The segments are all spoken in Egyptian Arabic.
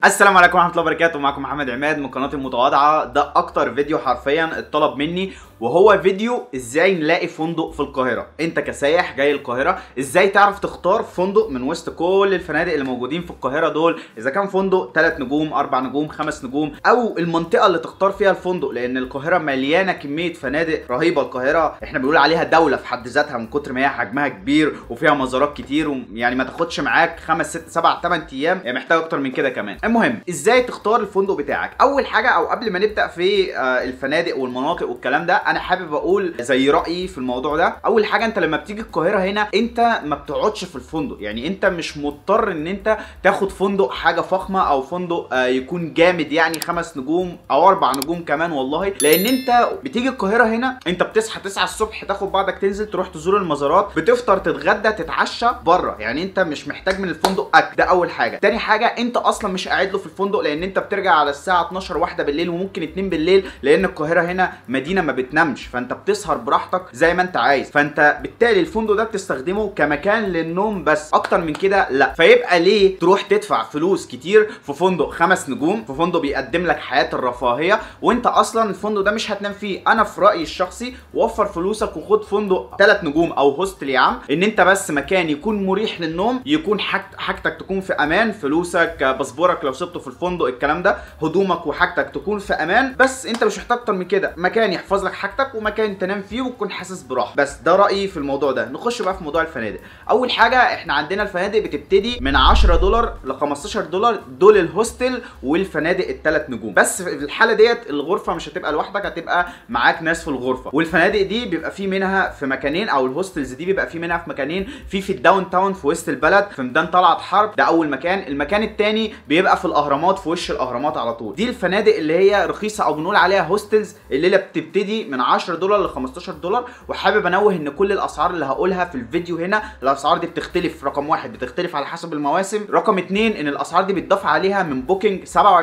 السلام عليكم ورحمه الله وبركاته معكم محمد عماد من قناه المتواضعه ده اكتر فيديو حرفيا اتطلب مني وهو فيديو ازاي نلاقي فندق في القاهره انت كسايح جاي القاهره ازاي تعرف تختار فندق من وسط كل الفنادق اللي موجودين في القاهره دول اذا كان فندق 3 نجوم 4 نجوم 5 نجوم او المنطقه اللي تختار فيها الفندق لان القاهره مليانه كميه فنادق رهيبه القاهره احنا بنقول عليها دوله في حد ذاتها من كتر ما هي حجمها كبير وفيها مزارات كتير يعني ما تاخدش معاك 5 6 7 8 ايام يعني محتاج اكتر من كده كمان المهم ازاي تختار الفندق بتاعك اول حاجه او قبل ما نبدا في آه، الفنادق والمناطق والكلام ده انا حابب اقول زي رايي في الموضوع ده اول حاجه انت لما بتيجي القاهره هنا انت ما بتقعدش في الفندق يعني انت مش مضطر ان انت تاخد فندق حاجه فخمه او فندق آه، يكون جامد يعني خمس نجوم او اربع نجوم كمان والله لان انت بتيجي القاهره هنا انت بتصحى 9 الصبح تاخد بعضك تنزل تروح تزور المزارات بتفطر تتغدى تتعشى بره يعني انت مش محتاج من الفندق اكل ده اول حاجه تاني حاجه انت اصلا مش قاعد له في الفندق لان انت بترجع على الساعه 12 واحده بالليل وممكن 2 بالليل لان القاهره هنا مدينه ما بتنامش فانت بتسهر براحتك زي ما انت عايز فانت بالتالي الفندق ده بتستخدمه كمكان للنوم بس اكتر من كده لا فيبقى ليه تروح تدفع فلوس كتير في فندق خمس نجوم في فندق بيقدم لك حياه الرفاهيه وانت اصلا الفندق ده مش هتنام فيه انا في رايي الشخصي وفر فلوسك وخد فندق ثلاث نجوم او هوستل يا عم ان انت بس مكان يكون مريح للنوم يكون حاجت- حاجتك تكون في امان فلوسك باسبورك لو سبته في الفندق الكلام ده هدومك وحاجتك تكون في امان بس انت مش محتاج اكتر من كده مكان يحفظ لك حاجتك ومكان تنام فيه وتكون حاسس براحه بس ده رايي في الموضوع ده نخش بقى في موضوع الفنادق اول حاجه احنا عندنا الفنادق بتبتدي من 10 دولار ل 15 دولار دول الهوستل والفنادق الثلاث نجوم بس في الحاله ديت الغرفه مش هتبقى لوحدك هتبقى معاك ناس في الغرفه والفنادق دي بيبقى في منها في مكانين او الهوستلز دي بيبقى في منها في مكانين في في الداون تاون في وسط البلد في ميدان طلعت حرب ده اول مكان المكان الثاني بيبقى في الاهرامات في وش الاهرامات على طول دي الفنادق اللي هي رخيصه او بنقول عليها هوستلز الليله بتبتدي من 10 دولار ل 15 دولار وحابب انوه ان كل الاسعار اللي هقولها في الفيديو هنا الاسعار دي بتختلف رقم واحد بتختلف على حسب المواسم رقم اتنين ان الاسعار دي بيتضاف عليها من بوكينج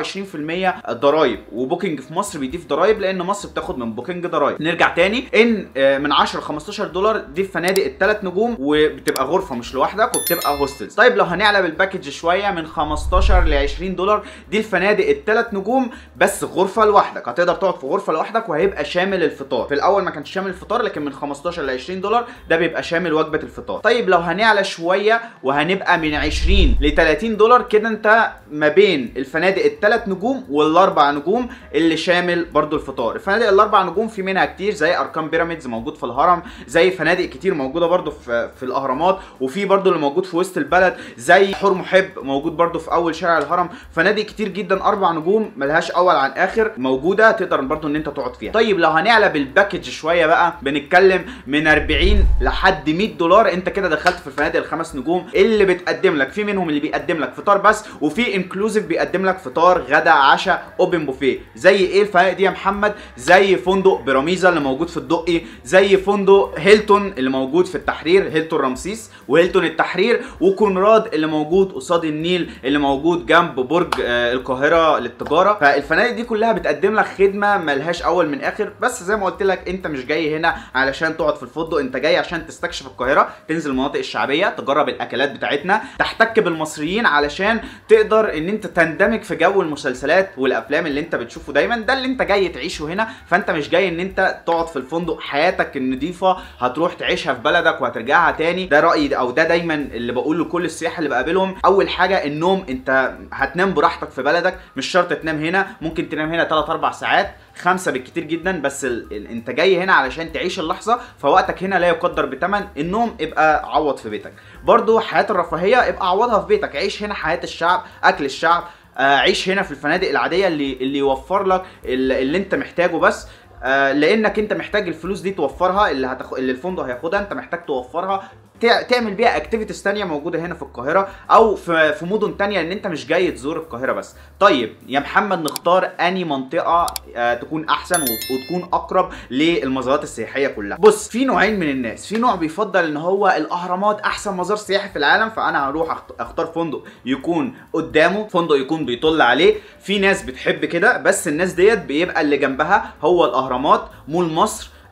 27% ضرايب وبوكينج في مصر بيضيف ضرايب لان مصر بتاخد من بوكينج ضرايب نرجع تاني ان آه، من 10 ل 15 دولار دي الفنادق الثلاث نجوم وبتبقى غرفه مش لوحدك وبتبقى هوستلز طيب لو هنعلى بالباكج شويه من 15 ل 20 دولار دي الفنادق الثلاث نجوم بس غرفه لوحدك هتقدر تقعد في غرفه لوحدك وهيبقى شامل الفطار في الاول ما كانش شامل الفطار لكن من 15 ل 20 دولار ده بيبقى شامل وجبه الفطار طيب لو هنعلى شويه وهنبقى من 20 ل 30 دولار كده انت ما بين الفنادق الثلاث نجوم والاربع نجوم اللي شامل برضو الفطار الفنادق الاربع نجوم في منها كتير زي اركان بيراميدز موجود في الهرم زي فنادق كتير موجوده برضو في في الاهرامات وفي برضو اللي موجود في وسط البلد زي حور محب موجود برضو في اول شارع الهرم فنادق كتير جدا اربع نجوم ملهاش اول عن اخر موجوده تقدر برضو ان انت تقعد فيها طيب لو هنعلى بالباكج شويه بقى بنتكلم من 40 لحد 100 دولار انت كده دخلت في الفنادق الخمس نجوم اللي بتقدم لك في منهم اللي بيقدم لك فطار بس وفي انكلوزيف بيقدم لك فطار غدا عشاء اوبن بوفيه زي ايه الفنادق دي يا محمد زي فندق بيراميزا اللي موجود في الدقي زي فندق هيلتون اللي موجود في التحرير هيلتون رمسيس وهيلتون التحرير وكونراد اللي موجود قصاد النيل اللي موجود جنب برج آه، القاهره للتجاره فالفنادق دي كلها بتقدم لك خدمه ملهاش اول من اخر بس زي ما قلت لك انت مش جاي هنا علشان تقعد في الفندق انت جاي عشان تستكشف القاهره تنزل المناطق الشعبيه تجرب الاكلات بتاعتنا تحتك بالمصريين علشان تقدر ان انت تندمج في جو المسلسلات والافلام اللي انت بتشوفه دايما ده اللي انت جاي تعيشه هنا فانت مش جاي ان انت تقعد في الفندق حياتك النظيفه هتروح تعيشها في بلدك وهترجعها تاني ده رايي او ده دايما اللي بقوله لكل السياح اللي بقابلهم اول حاجه النوم انت هتنام براحتك في بلدك مش شرط تنام هنا ممكن تنام هنا 3 4 ساعات خمسة بالكتير جدا بس ال... ال... انت جاي هنا علشان تعيش اللحظة فوقتك هنا لا يقدر بثمن النوم ابقى عوض في بيتك برضو حياة الرفاهية ابقى عوضها في بيتك عيش هنا حياة الشعب اكل الشعب آه، عيش هنا في الفنادق العادية اللي اللي يوفر لك ال- اللي انت محتاجه بس آه، لانك انت محتاج الفلوس دي توفرها اللي هتخ... اللي الفندق هياخدها انت محتاج توفرها تع- تعمل بيها اكتيفيتيز تانية موجوده هنا في القاهره او في في مدن تانية ان انت مش جاي تزور القاهره بس طيب يا محمد نختار اني منطقه آه تكون احسن و- وتكون اقرب للمزارات السياحيه كلها بص في نوعين من الناس في نوع بيفضل ان هو الاهرامات احسن مزار سياحي في العالم فانا هروح أخت- اختار فندق يكون قدامه فندق يكون بيطل عليه في ناس بتحب كده بس الناس ديت بيبقى اللي جنبها هو الاهرامات مول مصر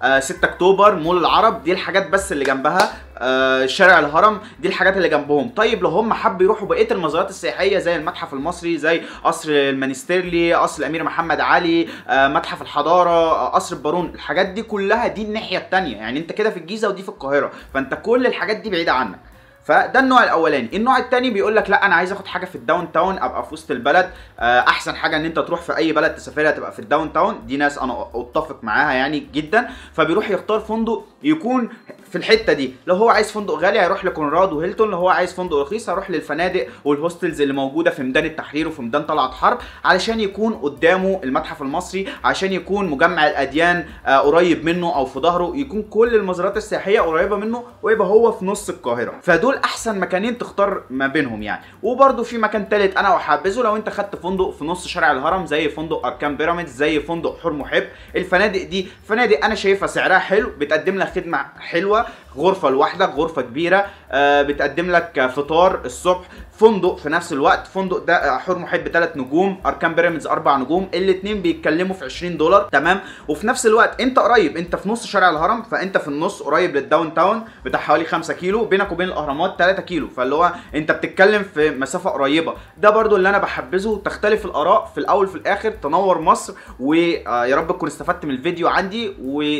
آه 6 اكتوبر مول العرب دي الحاجات بس اللي جنبها آه شارع الهرم دي الحاجات اللي جنبهم طيب لو هم حبوا يروحوا بقيه المزارات السياحيه زي المتحف المصري زي قصر المنستيرلي قصر الامير محمد علي آه متحف الحضاره آه قصر البارون الحاجات دي كلها دي الناحيه التانية يعني انت كده في الجيزه ودي في القاهره فانت كل الحاجات دي بعيده عنك فده النوع الاولاني النوع الثاني بيقول لك لا انا عايز اخد حاجه في الداون تاون ابقى في وسط البلد آه، احسن حاجه ان انت تروح في اي بلد تسافرها تبقى في الداون تاون دي ناس انا اتفق معاها يعني جدا فبيروح يختار فندق يكون في الحته دي لو هو عايز فندق غالي هيروح لكونراد وهيلتون لو هو عايز فندق رخيص هيروح للفنادق والهوستلز اللي موجوده في ميدان التحرير وفي ميدان طلعت حرب علشان يكون قدامه المتحف المصري عشان يكون مجمع الاديان آه، قريب منه او في ظهره يكون كل المزارات السياحيه قريبه منه ويبقى هو في نص القاهره فدول احسن مكانين تختار ما بينهم يعني وبرده في مكان تالت انا وحابذه لو انت خدت فندق في نص شارع الهرم زي فندق اركان بيراميدز زي فندق حور محب الفنادق دي فنادق انا شايفها سعرها حلو بتقدم لك خدمه حلوه غرفه لوحدك غرفه كبيره آه، بتقدم لك فطار الصبح فندق في نفس الوقت فندق ده آه، حور محب ثلاث نجوم اركان بيراميدز اربع نجوم الاثنين بيتكلموا في 20 دولار تمام وفي نفس الوقت انت قريب انت في نص شارع الهرم فانت في النص قريب للداون تاون بتاع حوالي 5 كيلو بينك وبين الاهرامات 3 كيلو فاللي هو انت بتتكلم في مسافه قريبه ده برضو اللي انا بحبذه تختلف الاراء في الاول في الاخر تنور مصر ويا رب تكون استفدت من الفيديو عندي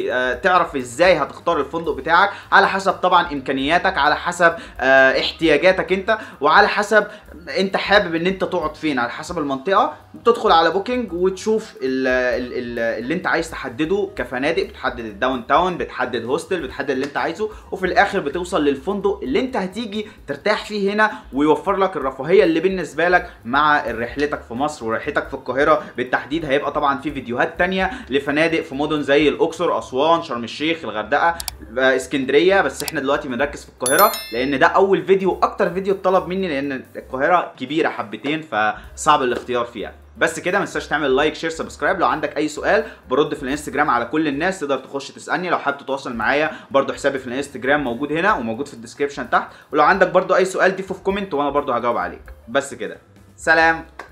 وتعرف ازاي هتختار الفندق بتاعك على حسب طبعا امكانياتك على حسب آه، احتياجاتك انت وعلى حسب انت حابب ان انت تقعد فين على حسب المنطقه تدخل على بوكينج وتشوف ال ال ال اللي انت عايز تحدده كفنادق بتحدد الداون تاون بتحدد هوستل بتحدد اللي انت عايزه وفي الاخر بتوصل للفندق اللي انت هتيجي ترتاح فيه هنا ويوفر لك الرفاهيه اللي بالنسبه لك مع رحلتك في مصر ورحلتك في القاهره بالتحديد هيبقى طبعا في فيديوهات تانية لفنادق في مدن زي الاقصر اسوان شرم الشيخ الغردقه آه، اسكندريه بس احنا دلوقتي بنركز في القاهره لان ده اول فيديو اكتر فيديو اتطلب مني لان القاهره كبيره حبتين فصعب الاختيار فيها بس كده ما تنساش تعمل لايك شير سبسكرايب لو عندك اي سؤال برد في الانستجرام على كل الناس تقدر تخش تسالني لو حابب تتواصل معايا برضو حسابي في الانستجرام موجود هنا وموجود في الديسكربشن تحت ولو عندك برضو اي سؤال ضيفه في كومنت وانا برضو هجاوب عليك بس كده سلام